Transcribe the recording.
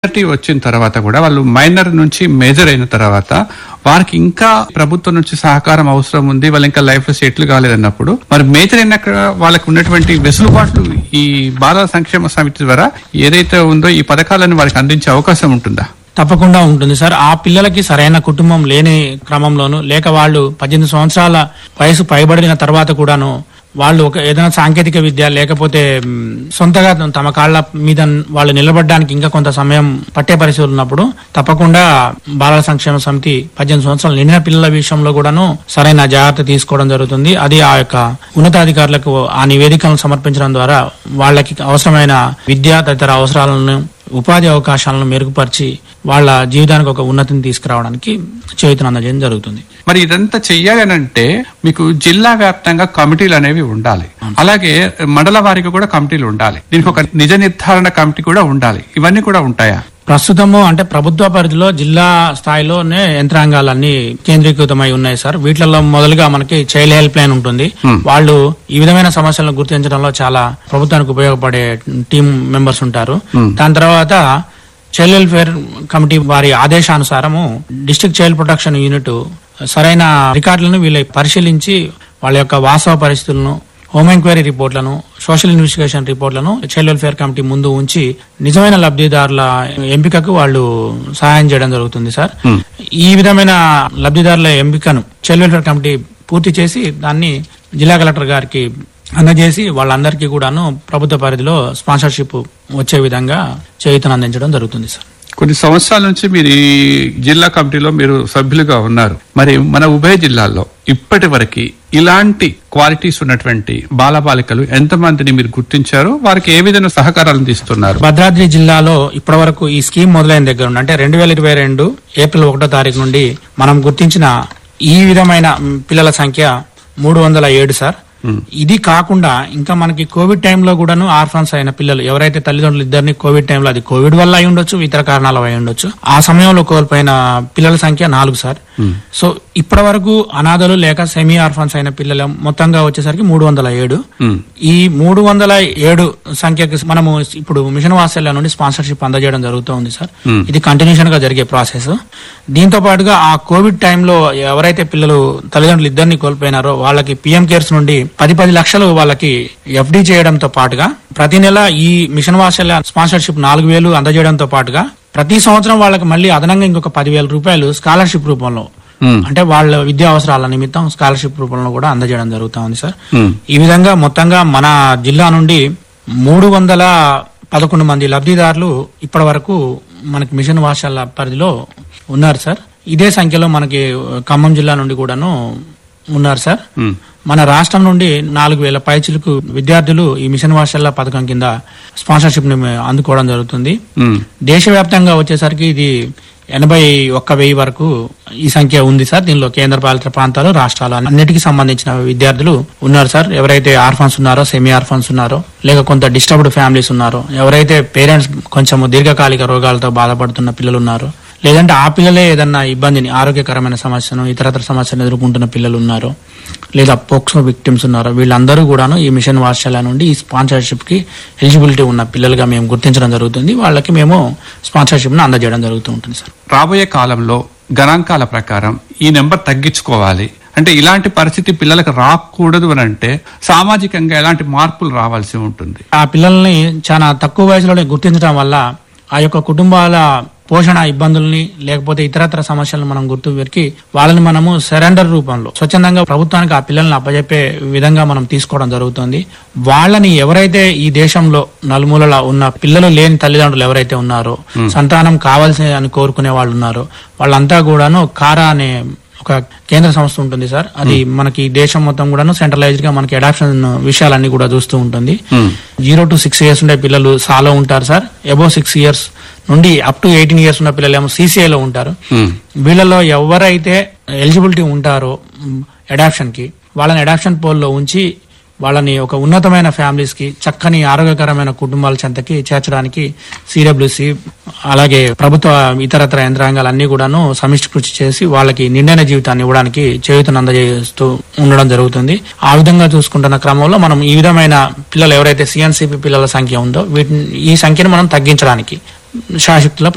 majority వచ్చిన తర్వాత కూడా వాళ్ళు మైనర్ నుంచి మేజర్ అయిన తర్వాత వారికి ఇంకా ప్రభుత్వం నుంచి సహకారం అవసరం ఉంది వాళ్ళు ఇంకా లైఫ్ లో సెటిల్ కాలేదన్నప్పుడు మరి మేజర్ అయినాక వాళ్ళకి ఉన్నటువంటి వెసులుబాట్లు ఈ బాల సంక్షేమ సమితి ద్వారా ఏదైతే ఉందో ఈ పథకాలను వారికి అందించే అవకాశం ఉంటుందా తప్పకుండా ఉంటుంది సార్ ఆ పిల్లలకి సరైన కుటుంబం లేని క్రమంలోను లేక వాళ్ళు పద్దెనిమిది సంవత్సరాల వయసు పైబడిన తర్వాత కూడాను వాళ్ళు ఒక ఏదైనా సాంకేతిక విద్య లేకపోతే మ్, సొంతగా తమ కాళ్ళ మీద వాళ్ళు నిలబడడానికి ఇంకా కొంత సమయం పట్టే పరిస్థితులు ఉన్నప్పుడు తప్పకుండా బాలల సంక్షేమ సమితి పద్దెనిమిది సంవత్సరాలు నిండిన పిల్లల విషయంలో కూడాను సరైన జాగ్రత్త తీసుకోవడం జరుగుతుంది అది ఆ యొక్క ఉన్నతాధికారులకు ఆ నివేదికలను సమర్పించడం ద్వారా వాళ్ళకి అవసరమైన విద్య తదితర అవసరాలను ఉపాధి అవకాశాలను మెరుగుపరిచి వాళ్ళ జీవితానికి ఒక ఉన్నతిని తీసుకురావడానికి చేతులు అందజేయడం జరుగుతుంది మరి ఇదంతా చెయ్యాలి అని అంటే మీకు జిల్లా వ్యాప్తంగా కమిటీలు అనేవి ఉండాలి అలాగే మండల వారికి కూడా కమిటీలు ఉండాలి దీనికి ఒక నిజ నిర్ధారణ కమిటీ కూడా ఉండాలి ఇవన్నీ కూడా ఉంటాయా ప్రస్తుతము అంటే ప్రభుత్వ పరిధిలో జిల్లా స్థాయిలోనే యంత్రాంగాలన్నీ కేంద్రీకృతమై ఉన్నాయి సార్ వీటిల్లో మొదలుగా మనకి చైల్డ్ హెల్ప్ లైన్ ఉంటుంది వాళ్ళు ఈ విధమైన సమస్యలను గుర్తించడంలో చాలా ప్రభుత్వానికి ఉపయోగపడే టీం మెంబర్స్ ఉంటారు దాని తర్వాత చైల్డ్ వెల్ఫేర్ కమిటీ వారి ఆదేశానుసారము డిస్ట్రిక్ట్ చైల్డ్ ప్రొటెక్షన్ యూనిట్ సరైన రికార్డులను వీళ్ళు పరిశీలించి వాళ్ళ యొక్క వాస్తవ పరిస్థితులను హోమ్ ఎంక్వైరీ రిపోర్ట్లను సోషల్ ఇన్వెస్టిగేషన్ రిపోర్ట్లను చైల్డ్ వెల్ఫేర్ కమిటీ ముందు ఉంచి నిజమైన లబ్ధిదారుల ఎంపికకు వాళ్ళు సహాయం చేయడం జరుగుతుంది సార్ ఈ విధమైన లబ్ధిదారుల ఎంపికను చైల్డ్ వెల్ఫేర్ కమిటీ పూర్తి చేసి దాన్ని జిల్లా కలెక్టర్ గారికి అందజేసి వాళ్ళందరికీ కూడాను ప్రభుత్వ పరిధిలో స్పాన్సర్షిప్ వచ్చే విధంగా చేయుతను అందించడం జరుగుతుంది సార్ కొన్ని సంవత్సరాల నుంచి మీరు ఈ జిల్లా కమిటీలో మీరు సభ్యులుగా ఉన్నారు మరి మన ఉభయ జిల్లాల్లో ఇప్పటి వరకు ఇలాంటి క్వాలిటీస్ ఉన్నటువంటి బాలబాలికలు ఎంతమందిని మీరు గుర్తించారు వారికి ఏ విధమైన సహకారాలు తీస్తున్నారు భద్రాద్రి జిల్లాలో ఇప్పటివరకు ఈ స్కీమ్ మొదలైన దగ్గర నుండి అంటే రెండు వేల ఇరవై రెండు ఏప్రిల్ ఒకటో తారీఖు నుండి మనం గుర్తించిన ఈ విధమైన మ్, పిల్లల సంఖ్య మూడు వందల ఏడు సార్ ఇది కాకుండా ఇంకా మనకి కోవిడ్ టైంలో కూడాను ఆర్ఫన్స్ అయిన పిల్లలు ఎవరైతే తల్లిదండ్రులు ఇద్దరిని కోవిడ్ టైంలో అది కోవిడ్ వల్ల అయి ఉండొచ్చు ఇతర కారణాల అయి ఉండొచ్చు ఆ సమయంలో కోల్పోయిన పిల్లల సంఖ్య నాలుగు సార్ సో ఇప్పటి వరకు అనాథలు లేక సెమీ ఆర్ఫన్స్ అయిన పిల్లల మొత్తంగా వచ్చేసరికి మూడు వందల ఏడు ఈ మూడు వందల ఏడు సంఖ్యకి మనము ఇప్పుడు మిషన్ వాత్సల్య నుండి స్పాన్సర్షిప్ అందజేయడం జరుగుతూ ఉంది సార్ ఇది కంటిన్యూషన్ గా జరిగే ప్రాసెస్ దీంతో పాటుగా ఆ కోవిడ్ టైంలో ఎవరైతే పిల్లలు తల్లిదండ్రులు ఇద్దరిని కోల్పోయినారో వాళ్ళకి పిఎం కేర్స్ నుండి పది పది లక్షలు వాళ్ళకి ఎఫ్డి చేయడంతో పాటుగా ప్రతి నెల ఈ మిషన్ వాత్సల్య స్పాన్సర్షిప్ నాలుగు వేలు అందజేయడంతో పాటుగా ప్రతి సంవత్సరం వాళ్ళకి మళ్ళీ అదనంగా ఇంకొక పదివేల రూపాయలు స్కాలర్షిప్ రూపంలో అంటే వాళ్ళ విద్యా అవసరాల నిమిత్తం స్కాలర్షిప్ రూపంలో కూడా అందజేయడం జరుగుతా ఉంది సార్ ఈ విధంగా మొత్తంగా మన జిల్లా నుండి మూడు వందల పదకొండు మంది లబ్ధిదారులు ఇప్పటి వరకు మనకి మిషన్ వాషాల పరిధిలో ఉన్నారు సార్ ఇదే సంఖ్యలో మనకి ఖమ్మం జిల్లా నుండి కూడాను ఉన్నారు సార్ మన రాష్ట్రం నుండి నాలుగు వేల పైచిలకు విద్యార్థులు ఈ మిషన్ వాషల్ల పథకం కింద స్పాన్సర్షిప్ ని అందుకోవడం జరుగుతుంది దేశవ్యాప్తంగా వచ్చేసరికి ఇది ఎనభై ఒక్క వెయ్యి వరకు ఈ సంఖ్య ఉంది సార్ దీనిలో కేంద్ర పాలిత ప్రాంతాలు రాష్ట్రాలు అన్నిటికీ సంబంధించిన విద్యార్థులు ఉన్నారు సార్ ఎవరైతే ఆర్ఫన్స్ ఉన్నారో సెమీ ఆర్ఫన్స్ ఉన్నారో లేక కొంత డిస్టర్బ్డ్ ఫ్యామిలీస్ ఉన్నారో ఎవరైతే పేరెంట్స్ కొంచెం దీర్ఘకాలిక రోగాలతో బాధపడుతున్న పిల్లలు ఉన్నారో లేదంటే ఆ పిల్లలే ఏదన్నా ఇబ్బందిని ఆరోగ్యకరమైన సమస్యను ఇతరత్ర సమస్యను ఎదుర్కొంటున్న పిల్లలు ఉన్నారు లేదా పోక్సో విక్టిమ్స్ ఉన్నారు వీళ్ళందరూ కూడాను ఈ మిషన్ వాత్సల్య నుండి ఈ స్పాన్సర్షిప్ కి ఎలిజిబిలిటీ ఉన్న పిల్లలుగా మేము గుర్తించడం జరుగుతుంది వాళ్ళకి మేము స్పాన్సర్షిప్ ను అందజేయడం జరుగుతూ ఉంటుంది సార్ రాబోయే కాలంలో గణాంకాల ప్రకారం ఈ నెంబర్ తగ్గించుకోవాలి అంటే ఇలాంటి పరిస్థితి పిల్లలకు రాకూడదు అని అంటే సామాజికంగా ఎలాంటి మార్పులు రావాల్సి ఉంటుంది ఆ పిల్లల్ని చాలా తక్కువ వయసులోనే గుర్తించడం వల్ల ఆ యొక్క కుటుంబాల పోషణ ఇబ్బందుల్ని లేకపోతే ఇతరత్ర సమస్యలను మనం గుర్తు పెరికి వాళ్ళని మనము సరెండర్ రూపంలో స్వచ్ఛందంగా ప్రభుత్వానికి ఆ పిల్లల్ని అప్పజెప్పే విధంగా మనం తీసుకోవడం జరుగుతుంది వాళ్ళని ఎవరైతే ఈ దేశంలో నలుమూలల ఉన్న పిల్లలు లేని తల్లిదండ్రులు ఎవరైతే ఉన్నారో సంతానం కావాల్సి అని కోరుకునే వాళ్ళు ఉన్నారో వాళ్ళంతా కూడాను కారా అనే ఒక కేంద్ర సంస్థ ఉంటుంది సార్ అది మనకి దేశం మొత్తం కూడాను సెంట్రలైజ్డ్ గా మనకి అడాప్షన్ విషయాలన్నీ కూడా చూస్తూ ఉంటుంది జీరో టు సిక్స్ ఇయర్స్ ఉండే పిల్లలు సాలో ఉంటారు సార్ అబౌ సిక్స్ ఇయర్స్ నుండి అప్ టు ఎయిటీన్ ఇయర్స్ ఉన్న పిల్లలు ఏమో CCI లో ఉంటారు వీళ్ళలో ఎవరైతే ఎలిజిబిలిటీ ఉంటారో అడాప్షన్ కి వాళ్ళని అడాప్షన్ పోల్లో ఉంచి వాళ్ళని ఒక ఉన్నతమైన ఫ్యామిలీస్ కి చక్కని ఆరోగ్యకరమైన కుటుంబాల చెంతకి చేర్చడానికి సిడబ్ల్యూసి అలాగే ప్రభుత్వ ఇతరత్ర యంత్రాంగాలు అన్ని కూడాను సమిష్టి కృషి చేసి వాళ్ళకి నిండైన జీవితాన్ని ఇవ్వడానికి చేయుతను అందజేస్తూ ఉండడం జరుగుతుంది ఆ విధంగా చూసుకుంటున్న క్రమంలో మనం ఈ విధమైన పిల్లలు ఎవరైతే సిఎన్సిపి పిల్లల సంఖ్య ఉందో వీటిని ఈ సంఖ్యను మనం తగ్గించడానికి శాశక్తిలో